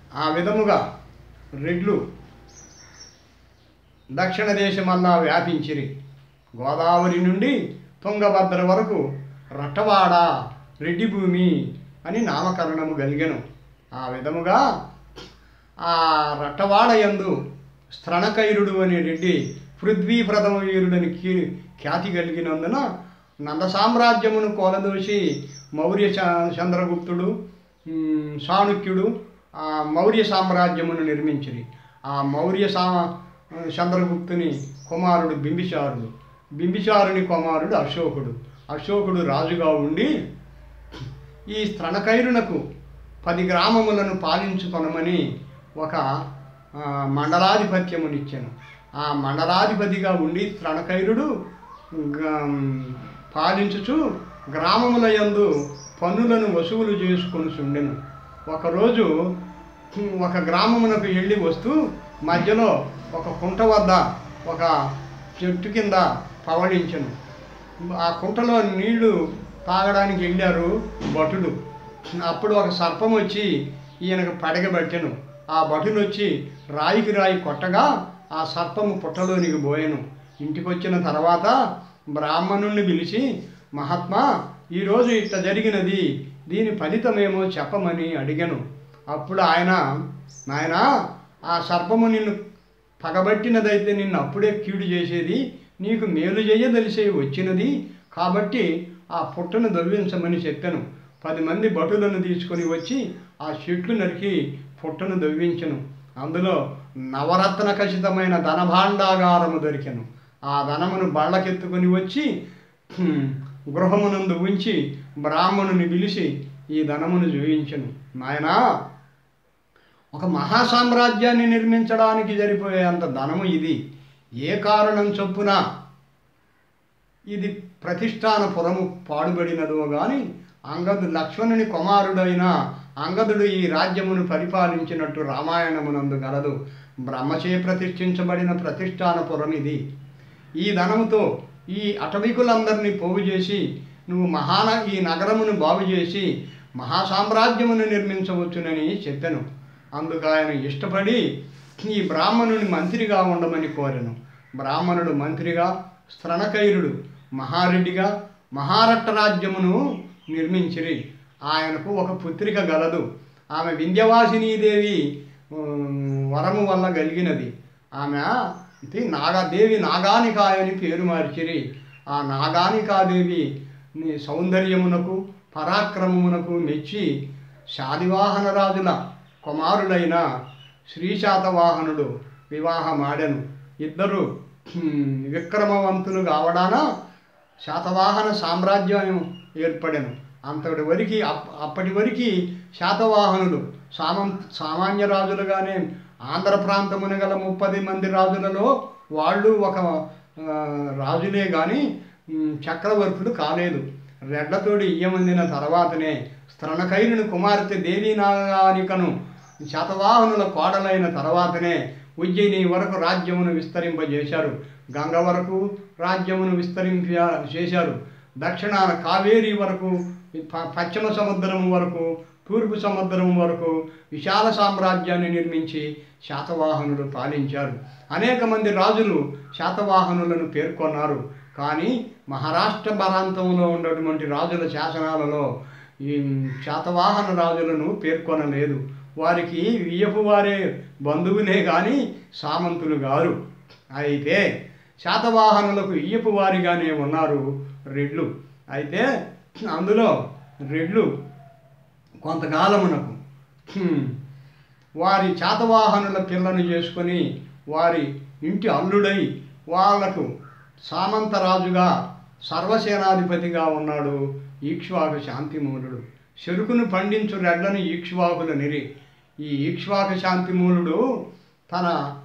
ఆ విధముగా రెడ్లు దక్షిణ దేశమల్లా వ్యాపించిరి గోదావరి నుండి తుంగభద్ర వరకు రట్టవాడ రెడ్డి భూమి అని నామకరణము కలిగెను ఆ విధముగా ఆ రట్టవాడ యందు స్తరణకైరుడు అనే రెడ్డి పృథ్వీ ప్రథమ వీరుడని కీ ఖ్యాతి కలిగినందున నంద సామ్రాజ్యమును కోలదోసి మౌర్య చ- చంద్రగుప్తుడు ఉమ్, చాణుక్యుడు ఆ మౌర్య సామ్రాజ్యమును నిర్మించిరి ఆ మౌర్య సా చంద్రగుప్తుని కుమారుడు బింబిసారుడు బింబిసారుని కుమారుడు అశోకుడు అశోకుడు రాజుగా ఉండి ఈ స్తరణకైరునకు పది గ్రామములను పాలించుకొనమని ఒక ఆ, మండలాధిపత్యమునిచ్చాను ఆ మండలాధిపతిగా ఉండి స్తరణకైరుడు గ- పాలించుచు గ్రామముల యందు పన్నులను వసూలు చేసుకొని చుండెను ఒకరోజు ఒక గ్రామమునకు వెళ్ళి వస్తూ మధ్యలో ఒక కుంట వద్ద ఒక చెట్టు కింద పవళించను ఆ కుంటలో నీళ్లు తాగడానికి వెళ్ళారు భటులు అప్పుడు ఒక సర్పం వచ్చి ఈయనకు పడగబెట్టెను ఆ భటులు వచ్చి రాయికి రాయి కొట్టగా ఆ సర్పము పుట్టలోనికి పోయెను ఇంటికి వచ్చిన తర్వాత బ్రాహ్మణుణ్ణి పిలిచి మహాత్మా ఈరోజు ఇట్ట జరిగినది దీని ఫలితమేమో చెప్పమని అడిగాను అప్పుడు ఆయన నాయన ఆ సర్పము నిన్ను పగబట్టినదైతే నిన్ను అప్పుడే కీడు చేసేది నీకు మేలు చేయదలిసే వచ్చినది కాబట్టి ఆ పుట్టను దవ్వించమని చెప్పాను పది మంది భటులను తీసుకొని వచ్చి ఆ చెట్లు నరికి పుట్టను దవ్వించను అందులో నవరత్న ఖచ్చితమైన ధనభాండాగారము దొరికెను ఆ ధనమును బళ్ళకెత్తుకొని వచ్చి హ్మ్, గృహమునందు ఉంచి బ్రాహ్మణుని పిలిచి ఈ ధనమును చూయించను నాయనా ఒక మహాసామ్రాజ్యాన్ని నిర్మించడానికి సరిపోయేంత ధనము ఇది ఏ కారణం చొప్పున ఇది ప్రతిష్టాన పురము పాడుబడినదో గాని అంగదు లక్ష్మణుని కుమారుడైన అంగదుడు ఈ రాజ్యమును పరిపాలించినట్టు రామాయణమునందు గలదు బ్రహ్మచే ప్రతిష్ఠించబడిన ప్రతిష్టాన పురం ఇది ఈ ధనముతో ఈ అటవికులందరినీ పోగు చేసి నువ్వు మహాన ఈ నగరమును బాగు చేసి మహాసామ్రాజ్యమును నిర్మించవచ్చునని చెప్పాను అందుకు ఆయన ఇష్టపడి ఈ బ్రాహ్మణుని మంత్రిగా ఉండమని కోరెను బ్రాహ్మణుడు మంత్రిగా స్తరణకైరుడు మహారెడ్డిగా మహారట్ట రాజ్యమును నిర్మించిరి ఆయనకు ఒక పుత్రిక గలదు ఆమె వింధ్యవాసినీదేవి ఉమ్, వరము వల్ల కలిగినది ఆమె ఇది నాగదేవి నాగానికాయ అని పేరు మార్చిరి ఆ నాగానికాదేవి నీ సౌందర్యమునకు పరాక్రమమునకు మెచ్చి శాలివాహన రాజుల కుమారుడైన శ్రీశాతవాహనుడు వివాహమాడెను ఇద్దరు హ్మ్, విక్రమవంతులు కావడాన శాతవాహన సామ్రాజ్యం ఏర్పడెను అంతటి వరకు అప్ అప్పటి వరకు శాతవాహనులు సామం సామాన్య రాజులుగానే ఆంధ్ర ప్రాంతమున గల ముప్పది మంది రాజులలో వాళ్ళు ఒక ఆ, రాజులే కానీ ఉమ్, చక్రవర్తులు కాలేదు రెడ్లతోడి ఇయ్యమందిన తర్వాతనే స్తరణకైరుని కుమార్తె దేవీనాగానికను శాతవాహనుల కోడలైన తర్వాతనే ఉజ్జయిని వరకు రాజ్యమును విస్తరింపజేశారు గంగ వరకు రాజ్యమును విస్తరింప చేశారు దక్షిణాన కావేరి వరకు ప- పశ్చిమ సముద్రం వరకు తూర్పు సముద్రం వరకు విశాల సామ్రాజ్యాన్ని నిర్మించి శాతవాహనులు పాలించారు అనేక మంది రాజులు శాతవాహనులను పేర్కొన్నారు కానీ మహారాష్ట్ర ప్రాంతంలో ఉన్నటువంటి రాజుల శాసనాలలో ఈ శాతవాహన రాజులను పేర్కొనలేదు వారికి వియ్యపు వారే బంధువులే కానీ సామంతులు గారు అయితే శాతవాహనులకు ఇయ్యపు వారిగానే ఉన్నారు రెడ్లు అయితే అందులో రెడ్లు కొంతకాలమునకు హ్మ్, వారి శాతవాహనుల పిల్లను చేసుకొని వారి ఇంటి అల్లుడై వాళ్లకు సామంతరాజుగా సర్వసేనాధిపతిగా ఉన్నాడు ఈక్ష్వాకు శాంతిమూలుడు చెరుకును పండించు రెడ్లను ఈక్ష్వాకుల నిరి ఈ ఈక్ష్వాకు శాంతిమూలుడు తన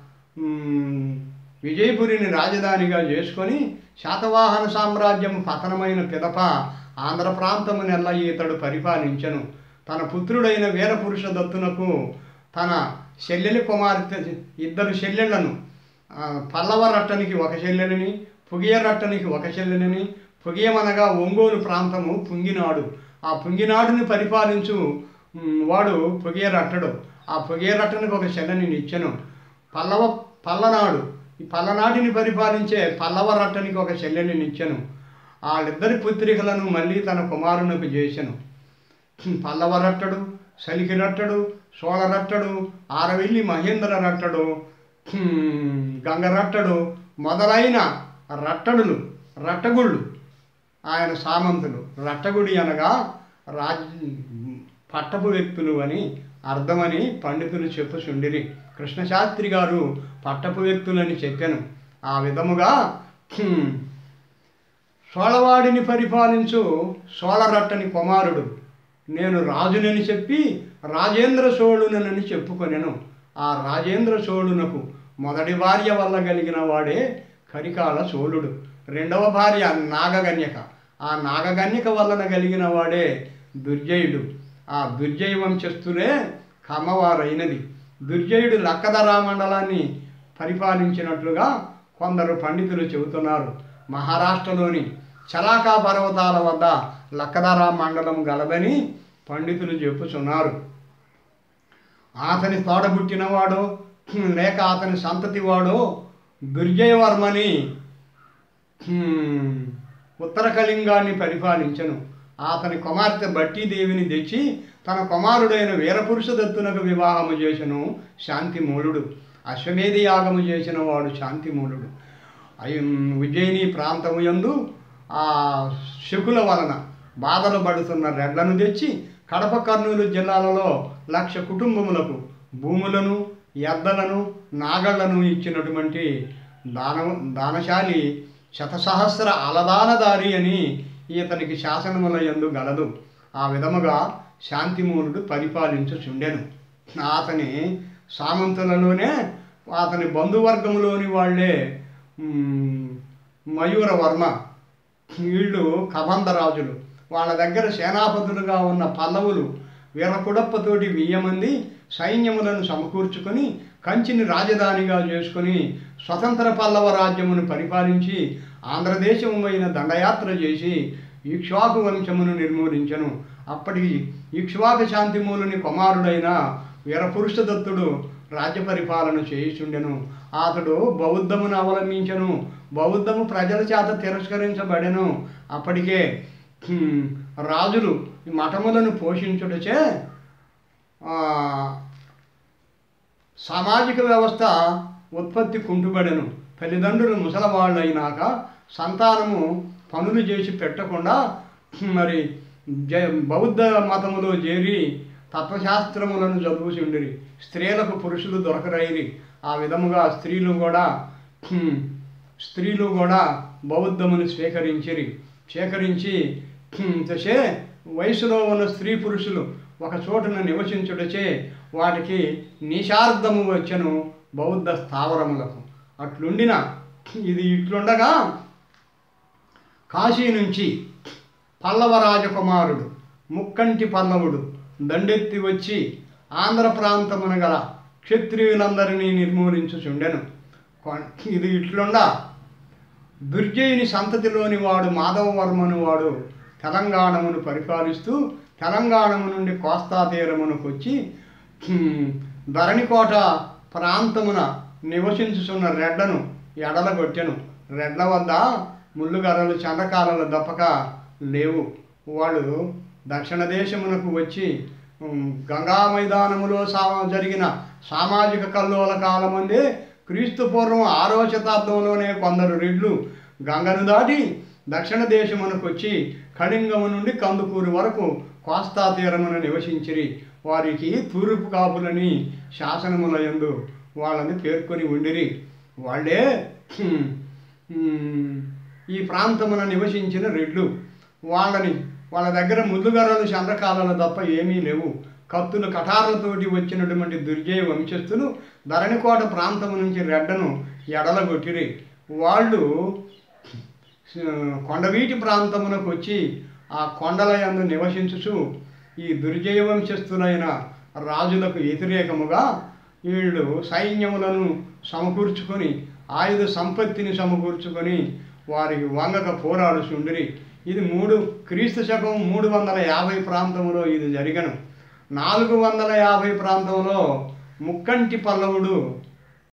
మ్, విజయపురిని రాజధానిగా చేసుకొని శాతవాహన సామ్రాజ్యం పతనమైన పిదప ఆంధ్ర ప్రాంతము నెల్ల ఇతడు పరిపాలించెను తన పుత్రుడైన వీరపురుష దత్తునకు తన చెల్లెలి కుమార్తె ఇద్దరు చెల్లెళ్లను ఆ, పల్లవ రట్టనికి ఒక చెల్లెలిని పుగియ రట్టనికి ఒక చెల్లెలిని పుగియమనగా ఒంగోలు ప్రాంతము పుంగినాడు ఆ పుంగినాడుని పరిపాలించు ఉమ్, వాడు పుగియ రట్టడు ఆ పొగేరట్టనికి ఒక చెల్లని నిచ్చెను పల్లవ పల్లనాడు ఈ పల్లనాటిని పరిపాలించే పల్లవ రట్టనికి ఒక చెల్లెని నిచ్చెను వాళ్ళిద్దరి పుత్రికలను మళ్ళీ తన కుమారునికి చేసెను పల్లవ రట్టడు సలికి రట్టడు సోళ రట్టడు ఆరవెల్లి మహేంద్ర రట్టడు హ్మ్, గంగ రట్టడు మొదలైన రట్టడులు రట్టగుళ్ళు ఆయన సామంతులు రట్టగుడి అనగా రాజ్ పట్టపు వ్యక్తులు అని అర్థమని పండితులు చెప్పుచుండిరి కృష్ణశాస్త్రి గారు పట్టపు వ్యక్తులని చెప్పాను ఆ విధముగా హ్మ్, సోళవాడిని పరిపాలించు సోళరట్టని కుమారుడు నేను రాజునని చెప్పి రాజేంద్ర చోళునని చెప్పుకొనెను ఆ రాజేంద్ర చోళునకు మొదటి భార్య వల్ల కలిగిన వాడే కరికాల చోళుడు రెండవ భార్య నాగగన్యక ఆ నాగగన్యక వలన కలిగిన వాడే దుర్జయుడు ఆ దుర్జయ వంశస్థులే కమ్మవారైనది దుర్జయుడు లక్కదరా మండలాన్ని పరిపాలించినట్లుగా కొందరు పండితులు చెబుతున్నారు మహారాష్ట్రలోని చలాకా పర్వతాల వద్ద లక్కదరా మండలం గలదని పండితులు చెప్పుచున్నారు అతని తోడబుట్టినవాడో లేక అతని సంతతి వాడో దుర్జయవర్మని హ్మ్, ఉత్తర కళింగాన్ని పరిపాలించను అతని కుమార్తె బట్టీదేవిని తెచ్చి తన కుమారుడైన వీరపురుష దత్తునకు వివాహము చేసెను శాంతిమూలుడు అశ్వమేధ యాగము చేసిన వాడు శాంతిమూలుడు అయి ఉజ్జయిని ప్రాంతము యందు ఆ శకుల వలన బాధలు పడుతున్న రెడ్లను తెచ్చి కడప కర్నూలు జిల్లాలలో లక్ష కుటుంబములకు భూములను ఎద్దలను నాగళ్లను ఇచ్చినటువంటి దాన దానశాలి శతసహస్ర అలదానదారి అని ఇతనికి శాసనముల యందు గలదు ఆ విధముగా శాంతిమూలుడు పరిపాలించుచుండెను అతని సామంతులలోనే అతని బంధువర్గంలోని వాళ్ళే మ్, మయూర వర్మ వీళ్ళు కబంధరాజులు వాళ్ళ దగ్గర సేనాపతులుగా ఉన్న పల్లవులు వీరకుడప్పతోటి వెయ్యి మంది సైన్యములను సమకూర్చుకొని కంచిని రాజధానిగా చేసుకొని స్వతంత్ర పల్లవ రాజ్యమును పరిపాలించి ఆంధ్రదేశమైన దండయాత్ర చేసి ఇక్ష్వాకు వంశమును నిర్మూలించను అప్పటికి ఇక్ష్వాకు శాంతిమూలుని కుమారుడైన వీరపురుషదత్తుడు రాజ్య పరిపాలన చేయుచుండెను అతడు బౌద్ధమును అవలంబించను బౌద్ధము ప్రజల చేత తిరస్కరించబడెను అప్పటికే హ్మ్, రాజులు ఈ మఠములను పోషించుటచే ఆ, సామాజిక వ్యవస్థ ఉత్పత్తి కుంటుబడెను తల్లిదండ్రులు ముసలవాళ్ళైనాక సంతానము పనులు చేసి పెట్టకుండా మరి జ బౌద్ధ మతములో చేరి తత్వశాస్త్రములను చదువుచుండిరి స్త్రీలకు పురుషులు దొరకరైరి ఆ విధముగా స్త్రీలు కూడా హ్మ్, స్త్రీలు కూడా బౌద్ధమును స్వీకరించిరి స్వీకరించి హ్మ్, తసే వయసులో ఉన్న స్త్రీ పురుషులు ఒక చోటున నివసించుటచే వాటికి నిషార్థము వచ్చెను బౌద్ధ స్థావరములకు అట్లుండిన ఇది ఇట్లుండగా కాశీ నుంచి పల్లవ రాజకుమారుడు ముక్కంటి పల్లవుడు దండెత్తి వచ్చి ఆంధ్ర ప్రాంతమున గల క్షత్రియులందరినీ నిర్మూలించుచుండెను కొన్- ఇది ఇట్లుండా దుర్జయుని సంతతిలోని వాడు మాధవవర్మను వాడు తెలంగాణమును పరిపాలిస్తూ తెలంగాణము నుండి కోస్తా తీరమునకు వచ్చి హ్మ్, ధరణికోట ప్రాంతమున నివసించుచున్న రెడ్డను ఎడలగొట్టెను రెడ్ల వద్ద ముళ్ళుగర్రలు చంద్రకాలలు దప్పక లేవు వాళ్ళు దక్షిణ దేశమునకు వచ్చి ఉమ్, గంగా మైదానములో సా జరిగిన సామాజిక కల్లోల కాలమందే క్రీస్తు పూర్వం ఆరవ శతాబ్దంలోనే కొందరు రెడ్లు గంగను దాటి దక్షిణ దేశమునకు వచ్చి కళింగము నుండి కందుకూరు వరకు కోస్తా తీరమున నివసించిరి వారికి తూర్పు కాపులని శాసనముల యందు వాళ్ళని పేర్కొని ఉండిరి వాళ్ళే హ్మ్, హ్మ్, ఈ ప్రాంతమున నివసించిన రెడ్లు వాళ్ళని వాళ్ళ దగ్గర ముద్దుగర్రలు చంద్రకాలలు తప్ప ఏమీ లేవు కత్తులు కటార్లతోటి వచ్చినటువంటి దుర్జయ వంశస్థులు ధరణికోట ప్రాంతము నుంచి రెడ్డను ఎడలగొట్టిరి వాళ్ళు ఆ, కొండవీటి ప్రాంతమునకు వచ్చి ఆ కొండల యందు నివసించుచు ఈ దుర్జయ వంశస్థులైన రాజులకు వ్యతిరేకముగా వీళ్ళు సైన్యములను సమకూర్చుకొని ఆయుధ సంపత్తిని సమకూర్చుకొని వారికి వంగక పోరాడుచుండిరి ఇది మూడు క్రీస్తు శకం మూడు వందల యాభై ప్రాంతంలో ఇది జరిగను నాలుగు వందల యాభై ప్రాంతంలో ముక్కంటి పల్లవుడు